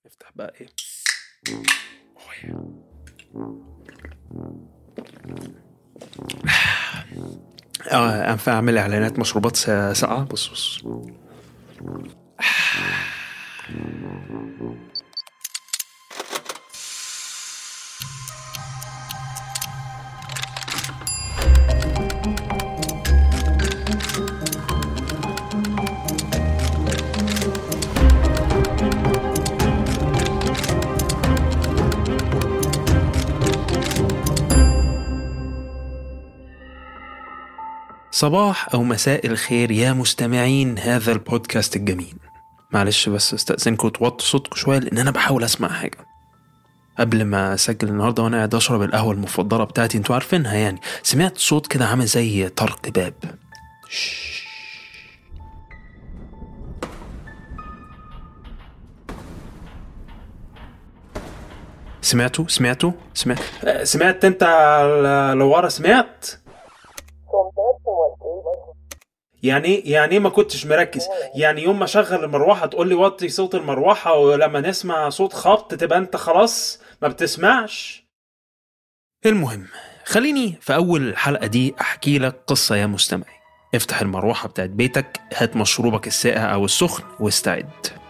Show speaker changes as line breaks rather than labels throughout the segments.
نفتح بقى ايه اه ينفع اعمل اعلانات مشروبات سا- ساقعه بص بص صباح أو مساء الخير يا مستمعين هذا البودكاست الجميل معلش بس استأذنكم توطوا صوتكم شوية لأن أنا بحاول أسمع حاجة قبل ما أسجل النهاردة وأنا قاعد أشرب القهوة المفضلة بتاعتي أنتوا عارفينها يعني سمعت صوت كده عامل زي طرق باب شش. سمعتوا سمعتوا سمعت سمعت انت اللي ورا سمعت يعني ايه يعني ايه ما كنتش مركز يعني يوم ما اشغل المروحه تقول لي وطي صوت المروحه ولما نسمع صوت خبط تبقى انت خلاص ما بتسمعش المهم خليني في اول الحلقه دي احكي لك قصه يا مستمعي افتح المروحه بتاعت بيتك هات مشروبك الساقع او السخن واستعد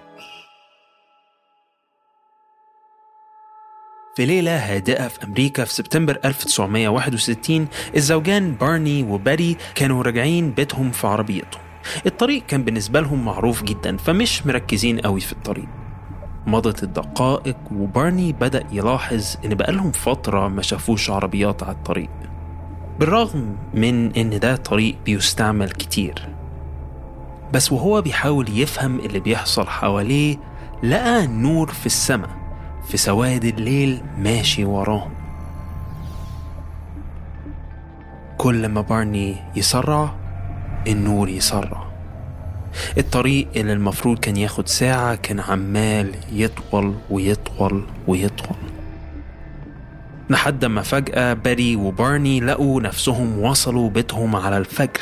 في ليلة هادئة في أمريكا في سبتمبر 1961 الزوجان بارني وباري كانوا راجعين بيتهم في عربيتهم الطريق كان بالنسبة لهم معروف جدا فمش مركزين قوي في الطريق مضت الدقائق وبارني بدأ يلاحظ إن بقالهم فترة ما شافوش عربيات على الطريق بالرغم من إن ده طريق بيستعمل كتير بس وهو بيحاول يفهم اللي بيحصل حواليه لقى نور في السماء في سواد الليل ماشي وراهم كل ما بارني يسرع النور يسرع الطريق اللي المفروض كان ياخد ساعة كان عمال يطول ويطول ويطول لحد ما فجأة باري وبارني لقوا نفسهم وصلوا بيتهم على الفجر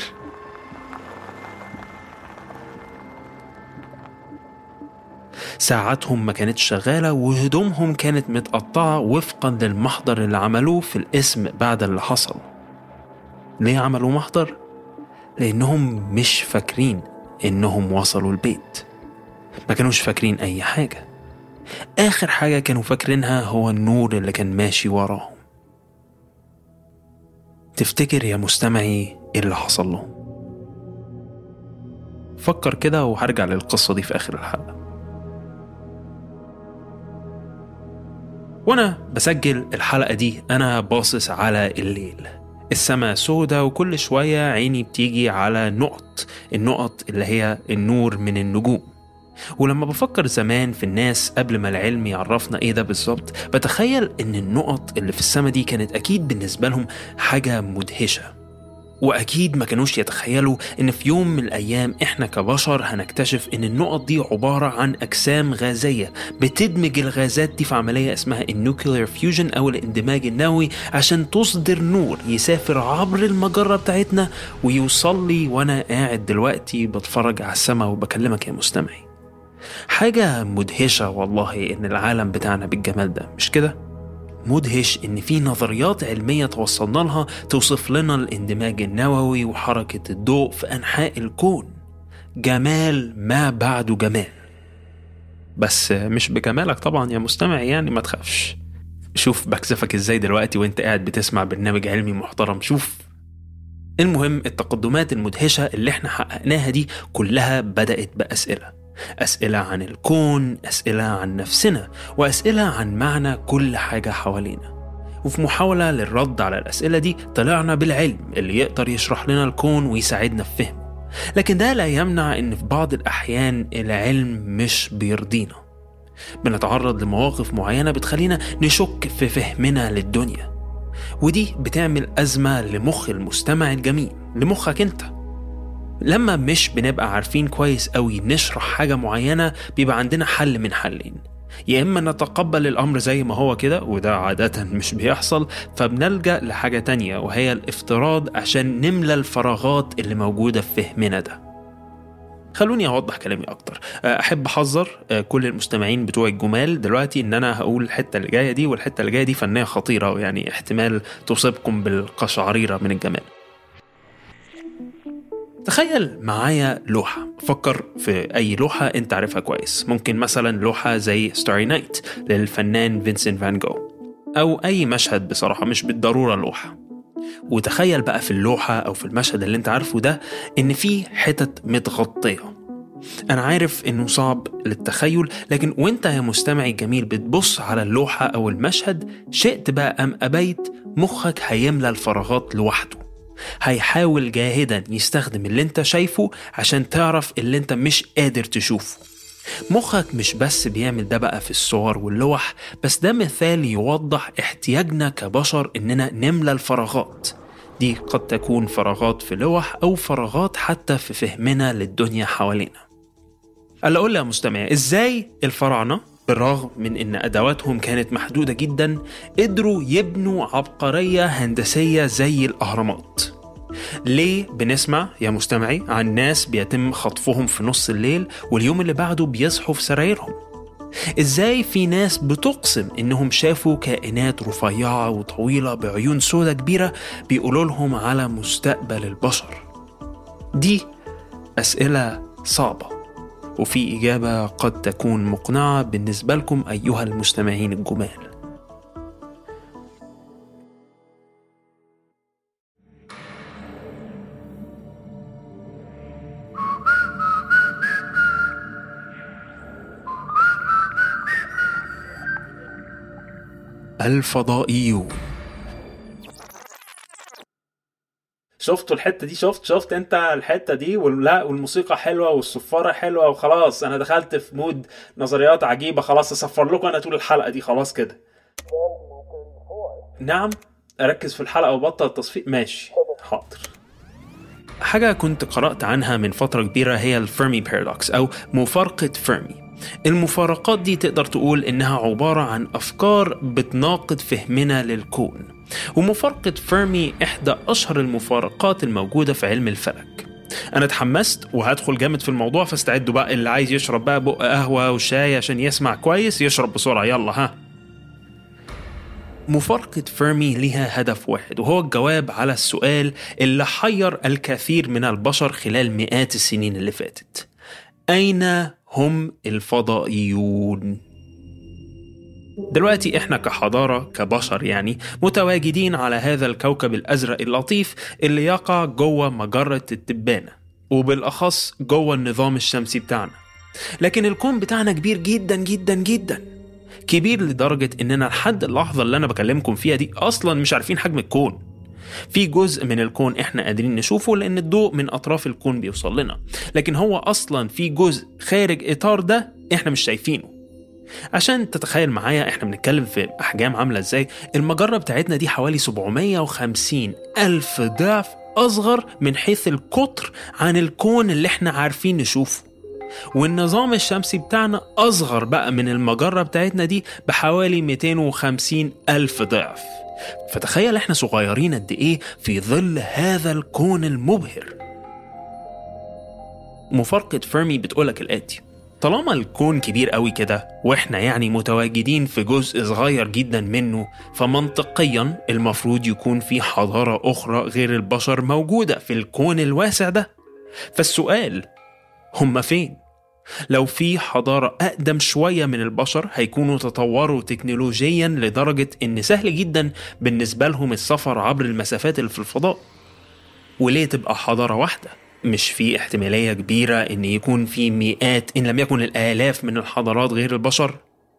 ساعاتهم ما كانتش شغالة وهدومهم كانت متقطعة وفقا للمحضر اللي عملوه في الاسم بعد اللي حصل ليه عملوا محضر؟ لأنهم مش فاكرين إنهم وصلوا البيت ما كانوش فاكرين أي حاجة آخر حاجة كانوا فاكرينها هو النور اللي كان ماشي وراهم تفتكر يا مستمعي إيه اللي حصل لهم فكر كده وهرجع للقصة دي في آخر الحلقة وانا بسجل الحلقة دي انا باصص على الليل السماء سودة وكل شوية عيني بتيجي على نقط النقط اللي هي النور من النجوم ولما بفكر زمان في الناس قبل ما العلم يعرفنا ايه ده بالظبط بتخيل ان النقط اللي في السماء دي كانت اكيد بالنسبة لهم حاجة مدهشة واكيد ما كانوش يتخيلوا ان في يوم من الايام احنا كبشر هنكتشف ان النقط دي عباره عن اجسام غازيه بتدمج الغازات دي في عمليه اسمها النوكلير فيوجن او الاندماج النووي عشان تصدر نور يسافر عبر المجره بتاعتنا ويوصل لي وانا قاعد دلوقتي بتفرج على السماء وبكلمك يا مستمعي حاجه مدهشه والله ان العالم بتاعنا بالجمال ده مش كده مدهش إن في نظريات علمية توصلنا لها توصف لنا الاندماج النووي وحركة الضوء في أنحاء الكون جمال ما بعده جمال بس مش بجمالك طبعا يا مستمع يعني ما تخافش شوف بكسفك ازاي دلوقتي وانت قاعد بتسمع برنامج علمي محترم شوف المهم التقدمات المدهشة اللي احنا حققناها دي كلها بدأت بأسئلة أسئلة عن الكون أسئلة عن نفسنا وأسئلة عن معنى كل حاجة حوالينا وفي محاولة للرد على الأسئلة دي طلعنا بالعلم اللي يقدر يشرح لنا الكون ويساعدنا في فهمه لكن ده لا يمنع إن في بعض الأحيان العلم مش بيرضينا بنتعرض لمواقف معينة بتخلينا نشك في فهمنا للدنيا ودي بتعمل أزمة لمخ المستمع الجميل لمخك أنت لما مش بنبقى عارفين كويس قوي نشرح حاجة معينة بيبقى عندنا حل من حلين يا إما نتقبل الأمر زي ما هو كده وده عادة مش بيحصل فبنلجأ لحاجة تانية وهي الافتراض عشان نملى الفراغات اللي موجودة في فهمنا ده خلوني اوضح كلامي اكتر احب احذر كل المستمعين بتوع الجمال دلوقتي ان انا هقول الحته اللي جايه دي والحته اللي جايه دي فنيه خطيره يعني احتمال تصيبكم بالقشعريره من الجمال تخيل معايا لوحة فكر في أي لوحة أنت عارفها كويس ممكن مثلا لوحة زي ستاري نايت للفنان فينسنت فان جو أو أي مشهد بصراحة مش بالضرورة لوحة وتخيل بقى في اللوحة أو في المشهد اللي أنت عارفه ده إن في حتت متغطية أنا عارف إنه صعب للتخيل لكن وأنت يا مستمعي الجميل بتبص على اللوحة أو المشهد شئت بقى أم أبيت مخك هيملى الفراغات لوحده هيحاول جاهدا يستخدم اللي انت شايفه عشان تعرف اللي انت مش قادر تشوفه مخك مش بس بيعمل ده بقى في الصور واللوح بس ده مثال يوضح احتياجنا كبشر اننا نملى الفراغات دي قد تكون فراغات في لوح او فراغات حتى في فهمنا للدنيا حوالينا قال قول لي يا مستمع ازاي الفراعنه بالرغم من ان ادواتهم كانت محدوده جدا قدروا يبنوا عبقريه هندسيه زي الاهرامات ليه بنسمع يا مستمعي عن ناس بيتم خطفهم في نص الليل واليوم اللي بعده بيصحوا في سرايرهم ازاي في ناس بتقسم انهم شافوا كائنات رفيعه وطويله بعيون سودة كبيره بيقولوا لهم على مستقبل البشر دي اسئله صعبه وفي إجابة قد تكون مقنعة بالنسبة لكم أيها المستمعين الجمال الفضائيون شفتوا الحته دي شفت شفت انت الحته دي ولا والموسيقى حلوه والصفاره حلوه وخلاص انا دخلت في مود نظريات عجيبه خلاص اصفر لكم انا طول الحلقه دي خلاص كده نعم اركز في الحلقه وبطل التصفيق ماشي حاضر حاجة كنت قرأت عنها من فترة كبيرة هي الفيرمي بارادوكس أو مفارقة فيرمي المفارقات دي تقدر تقول إنها عبارة عن أفكار بتناقض فهمنا للكون ومفارقة فيرمي إحدى أشهر المفارقات الموجودة في علم الفلك أنا اتحمست وهدخل جامد في الموضوع فاستعدوا بقى اللي عايز يشرب بقى بق قهوة وشاي عشان يسمع كويس يشرب بسرعة يلا ها مفارقة فيرمي لها هدف واحد وهو الجواب على السؤال اللي حير الكثير من البشر خلال مئات السنين اللي فاتت أين هم الفضائيون؟ دلوقتي احنا كحضارة كبشر يعني متواجدين على هذا الكوكب الأزرق اللطيف اللي يقع جوه مجرة التبانة وبالأخص جوه النظام الشمسي بتاعنا لكن الكون بتاعنا كبير جدا جدا جدا كبير لدرجة إننا لحد اللحظة اللي أنا بكلمكم فيها دي أصلا مش عارفين حجم الكون في جزء من الكون احنا قادرين نشوفه لان الضوء من اطراف الكون بيوصل لنا لكن هو اصلا في جزء خارج اطار ده احنا مش شايفينه عشان تتخيل معايا احنا بنتكلم في احجام عامله ازاي المجره بتاعتنا دي حوالي 750 الف ضعف اصغر من حيث القطر عن الكون اللي احنا عارفين نشوفه والنظام الشمسي بتاعنا أصغر بقى من المجرة بتاعتنا دي بحوالي 250 ألف ضعف فتخيل احنا صغيرين قد ايه في ظل هذا الكون المبهر مفارقة فيرمي بتقولك الآتي طالما الكون كبير قوي كده واحنا يعني متواجدين في جزء صغير جدا منه فمنطقيا المفروض يكون في حضارة أخرى غير البشر موجودة في الكون الواسع ده فالسؤال هم فين؟ لو في حضارة أقدم شوية من البشر هيكونوا تطوروا تكنولوجيا لدرجة إن سهل جدا بالنسبة لهم السفر عبر المسافات اللي في الفضاء وليه تبقى حضارة واحدة؟ مش في احتمالية كبيرة إن يكون في مئات إن لم يكن الآلاف من الحضارات غير البشر؟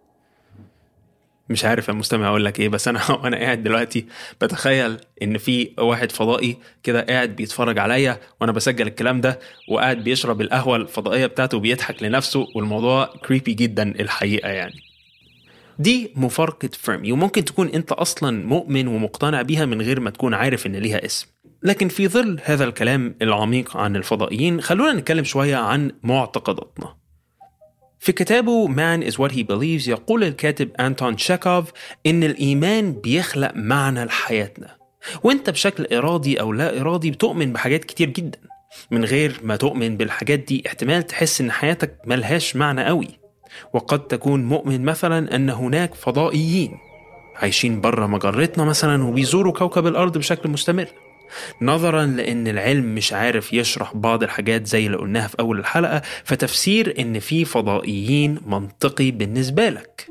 مش عارف يا مستمع اقول لك ايه بس انا وانا قاعد دلوقتي بتخيل ان في واحد فضائي كده قاعد بيتفرج عليا وانا بسجل الكلام ده وقاعد بيشرب القهوه الفضائيه بتاعته وبيضحك لنفسه والموضوع كريبي جدا الحقيقه يعني دي مفارقة فيرمي وممكن تكون انت اصلا مؤمن ومقتنع بيها من غير ما تكون عارف ان ليها اسم لكن في ظل هذا الكلام العميق عن الفضائيين خلونا نتكلم شوية عن معتقداتنا في كتابه Man is what he believes يقول الكاتب أنتون تشيكوف إن الإيمان بيخلق معنى لحياتنا وانت بشكل إرادي أو لا إرادي بتؤمن بحاجات كتير جدا من غير ما تؤمن بالحاجات دي احتمال تحس ان حياتك ملهاش معنى قوي وقد تكون مؤمن مثلا ان هناك فضائيين عايشين بره مجرتنا مثلا وبيزوروا كوكب الارض بشكل مستمر نظرا لان العلم مش عارف يشرح بعض الحاجات زي اللي قلناها في اول الحلقه فتفسير ان في فضائيين منطقي بالنسبه لك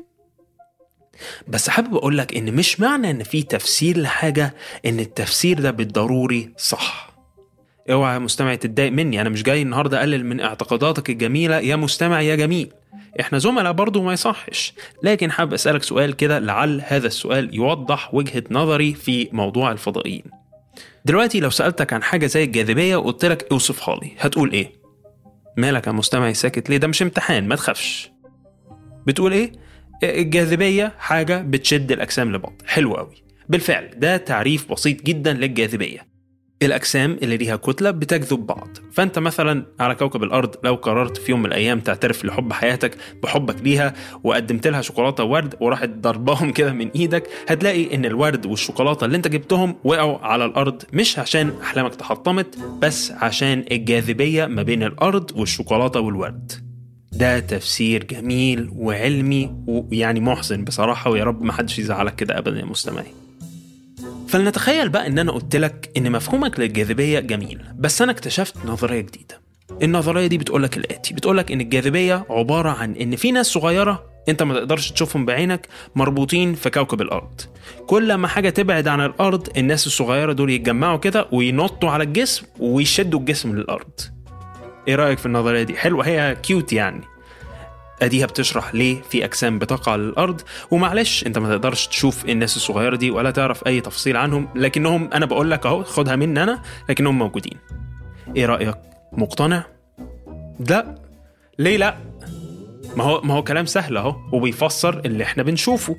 بس حابب اقول لك ان مش معنى ان في تفسير لحاجه ان التفسير ده بالضروري صح اوعى يا مستمع تتضايق مني انا مش جاي النهارده اقلل من اعتقاداتك الجميله يا مستمع يا جميل احنا زملاء برضه ما يصحش لكن حابب اسالك سؤال كده لعل هذا السؤال يوضح وجهه نظري في موضوع الفضائيين دلوقتي لو سالتك عن حاجه زي الجاذبيه وقلت لك اوصفها لي هتقول ايه مالك يا مستمع ساكت ليه ده مش امتحان ما تخافش بتقول ايه الجاذبيه حاجه بتشد الاجسام لبعض حلو قوي بالفعل ده تعريف بسيط جدا للجاذبيه الأجسام اللي ليها كتلة بتجذب بعض فأنت مثلا على كوكب الأرض لو قررت في يوم من الأيام تعترف لحب حياتك بحبك ليها وقدمت لها شوكولاتة وورد وراحت ضربهم كده من إيدك هتلاقي إن الورد والشوكولاتة اللي أنت جبتهم وقعوا على الأرض مش عشان أحلامك تحطمت بس عشان الجاذبية ما بين الأرض والشوكولاتة والورد ده تفسير جميل وعلمي ويعني محزن بصراحة ويا رب ما حدش يزعلك كده أبدا يا مستمعي فلنتخيل بقى ان انا قلت لك ان مفهومك للجاذبيه جميل بس انا اكتشفت نظريه جديده النظريه دي بتقولك الاتي بتقولك ان الجاذبيه عباره عن ان في ناس صغيره انت ما تقدرش تشوفهم بعينك مربوطين في كوكب الارض كل ما حاجه تبعد عن الارض الناس الصغيره دول يتجمعوا كده وينطوا على الجسم ويشدوا الجسم للارض ايه رايك في النظريه دي حلوه هي كيوت يعني اديها بتشرح ليه في اجسام بتقع للارض ومعلش انت ما تقدرش تشوف الناس الصغيره دي ولا تعرف اي تفصيل عنهم لكنهم انا بقول لك اهو خدها مني انا لكنهم موجودين ايه رايك مقتنع لا ليه لا ما هو ما هو كلام سهل اهو وبيفسر اللي احنا بنشوفه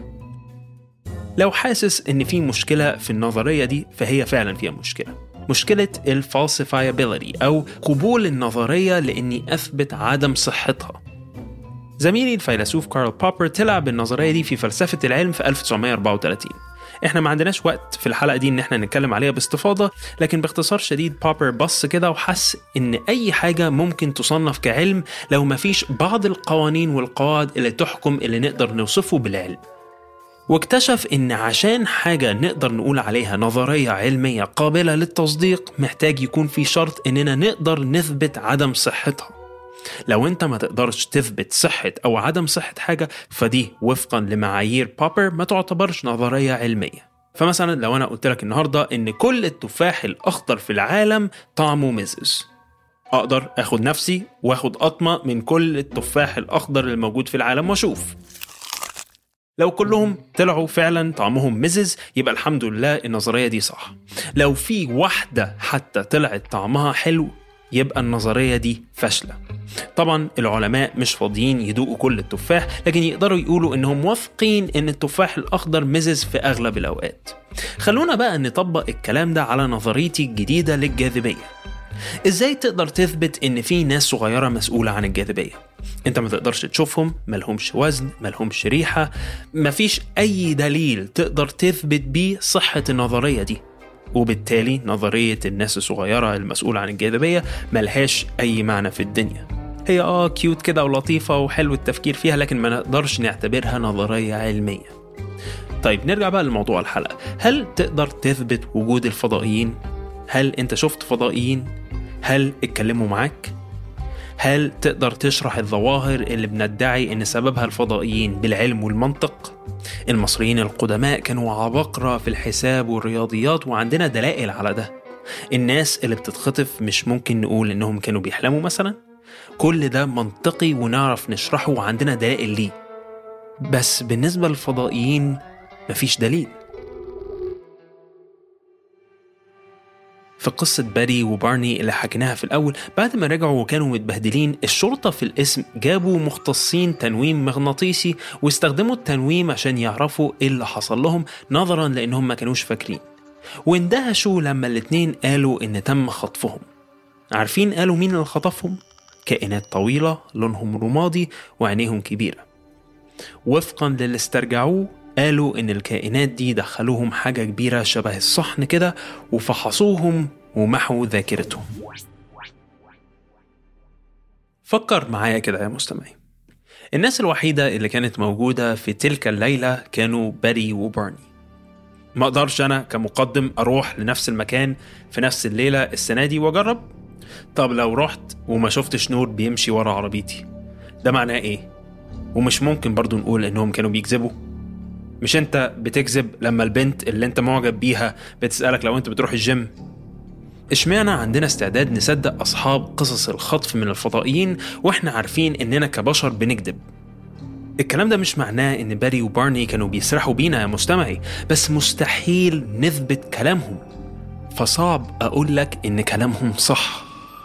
لو حاسس ان في مشكله في النظريه دي فهي فعلا فيها مشكله مشكلة الفالسيفايابيلتي أو قبول النظرية لإني أثبت عدم صحتها زميلي الفيلسوف كارل بوبر طلع بالنظرية دي في فلسفة العلم في 1934 احنا ما عندناش وقت في الحلقة دي ان احنا نتكلم عليها باستفاضة لكن باختصار شديد بوبر بص كده وحس ان اي حاجة ممكن تصنف كعلم لو ما فيش بعض القوانين والقواعد اللي تحكم اللي نقدر نوصفه بالعلم واكتشف ان عشان حاجة نقدر نقول عليها نظرية علمية قابلة للتصديق محتاج يكون في شرط اننا نقدر نثبت عدم صحتها لو انت ما تقدرش تثبت صحة او عدم صحة حاجة فدي وفقا لمعايير بوبر ما تعتبرش نظرية علمية فمثلا لو انا قلت لك النهارده ان كل التفاح الاخضر في العالم طعمه مزز اقدر اخد نفسي واخد قطمه من كل التفاح الاخضر الموجود في العالم واشوف لو كلهم طلعوا فعلا طعمهم مزز يبقى الحمد لله النظريه دي صح لو في واحده حتى طلعت طعمها حلو يبقى النظريه دي فاشله طبعا العلماء مش فاضيين يدوقوا كل التفاح لكن يقدروا يقولوا انهم واثقين ان التفاح الاخضر مزز في اغلب الاوقات خلونا بقى نطبق الكلام ده على نظريتي الجديده للجاذبيه ازاي تقدر تثبت ان في ناس صغيره مسؤوله عن الجاذبيه انت ما تقدرش تشوفهم ملهمش وزن ملهمش ريحه مفيش اي دليل تقدر تثبت بيه صحه النظريه دي وبالتالي نظرية الناس الصغيرة المسؤولة عن الجاذبية ملهاش أي معنى في الدنيا هي اه كيوت كده ولطيفة وحلو التفكير فيها لكن ما نقدرش نعتبرها نظرية علمية طيب نرجع بقى لموضوع الحلقة هل تقدر تثبت وجود الفضائيين؟ هل انت شفت فضائيين؟ هل اتكلموا معاك؟ هل تقدر تشرح الظواهر اللي بندعي ان سببها الفضائيين بالعلم والمنطق؟ المصريين القدماء كانوا عباقرة في الحساب والرياضيات وعندنا دلائل على ده الناس اللي بتتخطف مش ممكن نقول انهم كانوا بيحلموا مثلا كل ده منطقي ونعرف نشرحه وعندنا دلائل ليه بس بالنسبة للفضائيين مفيش دليل في قصة باري وبارني اللي حكيناها في الأول بعد ما رجعوا وكانوا متبهدلين الشرطة في الاسم جابوا مختصين تنويم مغناطيسي واستخدموا التنويم عشان يعرفوا ايه اللي حصل لهم نظرا لأنهم ما كانوش فاكرين واندهشوا لما الاتنين قالوا إن تم خطفهم عارفين قالوا مين اللي خطفهم؟ كائنات طويلة لونهم رمادي وعينيهم كبيرة وفقا للي استرجعوه قالوا إن الكائنات دي دخلوهم حاجة كبيرة شبه الصحن كده وفحصوهم ومحوا ذاكرتهم فكر معايا كده يا مستمعي الناس الوحيدة اللي كانت موجودة في تلك الليلة كانوا باري وبارني ما اقدرش انا كمقدم اروح لنفس المكان في نفس الليلة السنة دي واجرب طب لو رحت وما شفتش نور بيمشي ورا عربيتي ده معناه ايه ومش ممكن برضو نقول انهم كانوا بيكذبوا مش انت بتكذب لما البنت اللي انت معجب بيها بتسألك لو انت بتروح الجيم اشمعنى عندنا استعداد نصدق أصحاب قصص الخطف من الفضائيين وإحنا عارفين إننا كبشر بنكذب الكلام ده مش معناه إن باري وبارني كانوا بيسرحوا بينا يا مستمعي بس مستحيل نثبت كلامهم فصعب أقول لك إن كلامهم صح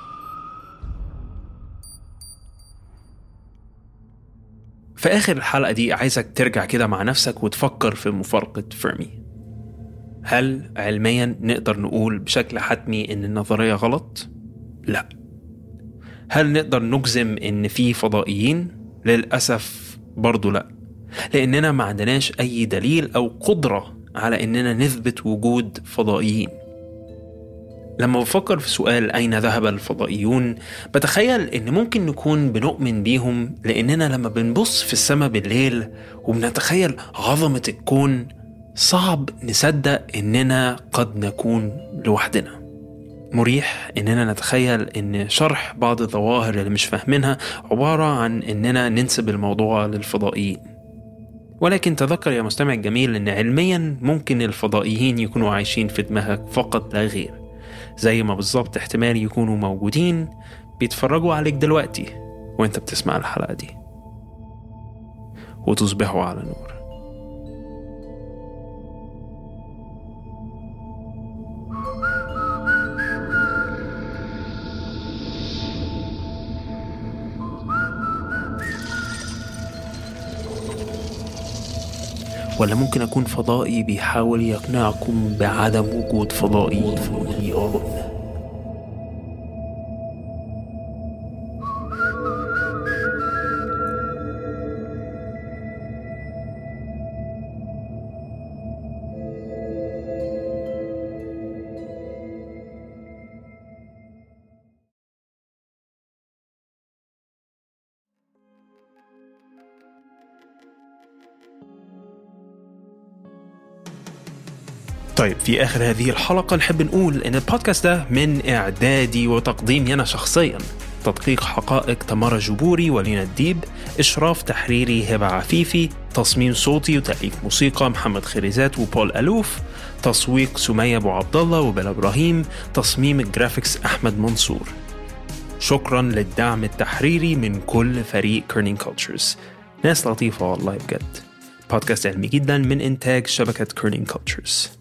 في آخر الحلقة دي عايزك ترجع كده مع نفسك وتفكر في مفارقة فيرمي هل علميا نقدر نقول بشكل حتمي ان النظريه غلط لا هل نقدر نجزم ان في فضائيين للاسف برضو لا لاننا ما عندناش اي دليل او قدره على اننا نثبت وجود فضائيين لما بفكر في سؤال أين ذهب الفضائيون بتخيل إن ممكن نكون بنؤمن بيهم لأننا لما بنبص في السماء بالليل وبنتخيل عظمة الكون صعب نصدق إننا قد نكون لوحدنا مريح إننا نتخيل إن شرح بعض الظواهر اللي مش فاهمينها عبارة عن إننا ننسب الموضوع للفضائيين ولكن تذكر يا مستمع الجميل إن علميا ممكن الفضائيين يكونوا عايشين في دماغك فقط لا غير زي ما بالظبط احتمال يكونوا موجودين بيتفرجوا عليك دلوقتي وانت بتسمع الحلقة دي وتصبحوا على نور ولا ممكن أكون فضائي بيحاول يقنعكم بعدم وجود فضائيين طيب في آخر هذه الحلقة نحب نقول إن البودكاست ده من إعدادي وتقديمي أنا شخصيا تدقيق حقائق تمارا جبوري ولينا الديب إشراف تحريري هبة عفيفي تصميم صوتي وتأليف موسيقى محمد خريزات وبول ألوف تسويق سمية أبو عبد الله وبلا إبراهيم تصميم الجرافيكس أحمد منصور شكرا للدعم التحريري من كل فريق كيرنينج كولتشرز ناس لطيفة والله بجد بودكاست علمي جدا من إنتاج شبكة كيرنينج كولتشرز